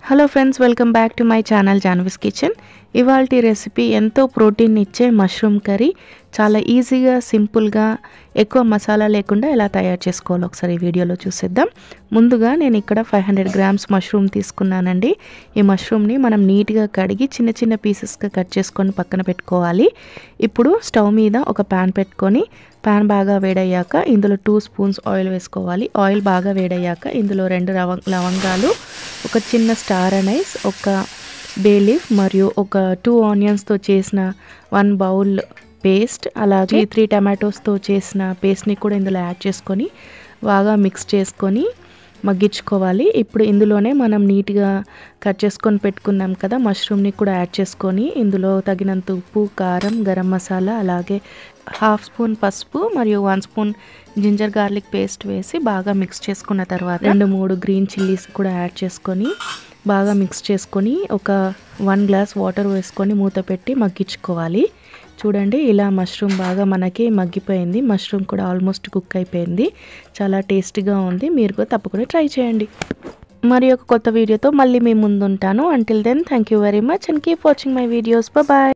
hello friends welcome back to my channel Janvi's kitchen ఇవాళ recipe ఎంతో protein ఇచ్చే mushroom curry చాలా ఈజీగా సింపుల్గా ఎక్కువ మసాలా లేకుండా ఎలా తయారు చేసుకోవాలో ఒకసారి ఈ వీడియోలో చూసేద్దాం ముందుగా నేను ఇక్కడ ఫైవ్ హండ్రెడ్ గ్రామ్స్ మష్రూమ్ తీసుకున్నానండి ఈ మష్రూమ్ని మనం నీట్గా కడిగి చిన్న చిన్న పీసెస్గా కట్ చేసుకొని పక్కన పెట్టుకోవాలి ఇప్పుడు స్టవ్ మీద ఒక ప్యాన్ పెట్టుకొని ప్యాన్ బాగా వేడయ్యాక ఇందులో టూ స్పూన్స్ ఆయిల్ వేసుకోవాలి ఆయిల్ బాగా వేడయ్యాక ఇందులో రెండు రవ లవంగాలు ఒక చిన్న స్టార్ అనైస్ ఒక బే లీఫ్ మరియు ఒక టూ ఆనియన్స్తో చేసిన వన్ బౌల్ పేస్ట్ అలాగే త్రీ టమాటోస్తో చేసిన పేస్ట్ని కూడా ఇందులో యాడ్ చేసుకొని బాగా మిక్స్ చేసుకొని మగ్గించుకోవాలి ఇప్పుడు ఇందులోనే మనం నీట్గా కట్ చేసుకొని పెట్టుకున్నాం కదా మష్రూమ్ని కూడా యాడ్ చేసుకొని ఇందులో తగినంత ఉప్పు కారం గరం మసాలా అలాగే హాఫ్ స్పూన్ పసుపు మరియు one spoon ginger garlic paste వేసి బాగా మిక్స్ చేసుకున్న తర్వాత రెండు మూడు గ్రీన్ చిల్లీస్ కూడా యాడ్ చేసుకొని బాగా మిక్స్ చేసుకొని ఒక వన్ గ్లాస్ వాటర్ వేసుకొని మూత పెట్టి మగ్గించుకోవాలి చూడండి ఇలా మష్రూమ్ బాగా మనకి మగ్గిపోయింది మష్రూమ్ కూడా ఆల్మోస్ట్ కుక్ అయిపోయింది చాలా టేస్టీగా ఉంది మీరు కూడా తప్పకుండా ట్రై చేయండి మరి ఒక కొత్త వీడియోతో మళ్ళీ మీ ముందు ఉంటాను until then thank you very much and keep watching my videos bye